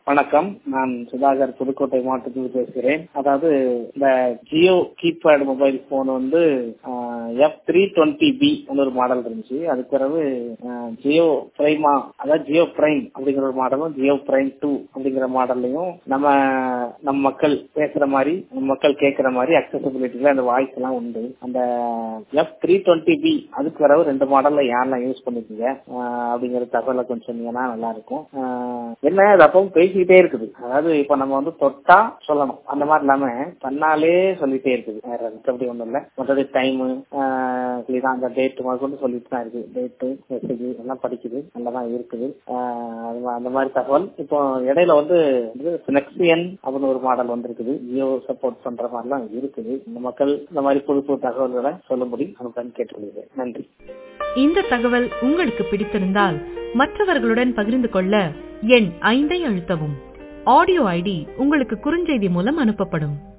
வணக்கம் நான் சுதாகர் புதுக்கோட்டை மாவட்டத்தில் பேசுகிறேன் அதாவது இந்த ஜியோ கீபேட் மொபைல் போன் வந்து எஃப் த்ரீ டுவெண்ட்டி பி ஒரு மாடல் இருந்துச்சு அதுக்கு பிறகு அஹ், ஜியோ பிரைமா அதாவது ஜியோ பிரைம் அப்படிங்கிற ஒரு மாடலும் ஜியோ பிரைம் டூ அப்படிங்கிற மாடல்லையும் நம்ம நம்ம மக்கள் பேசுற மாதிரி நம்ம மக்கள் கேட்கிற மாதிரி அக்சசபிலிட்டில அந்த வாய்ஸ் எல்லாம் உண்டு அந்த எஃப் த்ரீ டுவெண்ட்டி பி அதுக்கு பிறகு ரெண்டு மாடல்ல யாரெல்லாம் யூஸ் பண்ணிருக்கீங்க அஹ், அப்படிங்கிற தகவலை கொஞ்சம் சொன்னீங்கன்னா நல்லா இருக்கும் அஹ், என்ன அது அப்பவும் பேசிக்கிட்டே இருக்குது அதாவது இப்ப நம்ம வந்து தொட்டா சொல்லணும் அந்த மாதிரி இல்லாம தன்னாலே சொல்லிட்டே இருக்குது வேற மற்றபடி ஒண்ணும் இல்ல மற்றது டைமு தான் அந்த டேட் முதற்கொண்டு சொல்லிட்டு தான் இருக்கு டேட்டு மெசேஜ் எல்லாம் படிக்குது நல்லா தான் இருக்குது அஹ், அது மா- அந்த மாதிரி தகவல் இப்போ இடையில வந்து நெக்ஸ்டியன் அப்படின்னு ஒரு மாடல் வந்திருக்குது ஜியோ சப்போர்ட் பண்ற மாதிரிலாம் இருக்குது இந்த மக்கள் இந்த மாதிரி புது புது தகவல்களை சொல்லும்படி அனுப்பி கேட்டுக்கொள்கிறேன் நன்றி இந்த தகவல் உங்களுக்கு பிடித்திருந்தால் மற்றவர்களுடன் பகிர்ந்து கொள்ள எண் ஐந்தை அழுத்தவும் ஆடியோ ஐடி உங்களுக்கு குறுஞ்செய்தி மூலம் அனுப்பப்படும்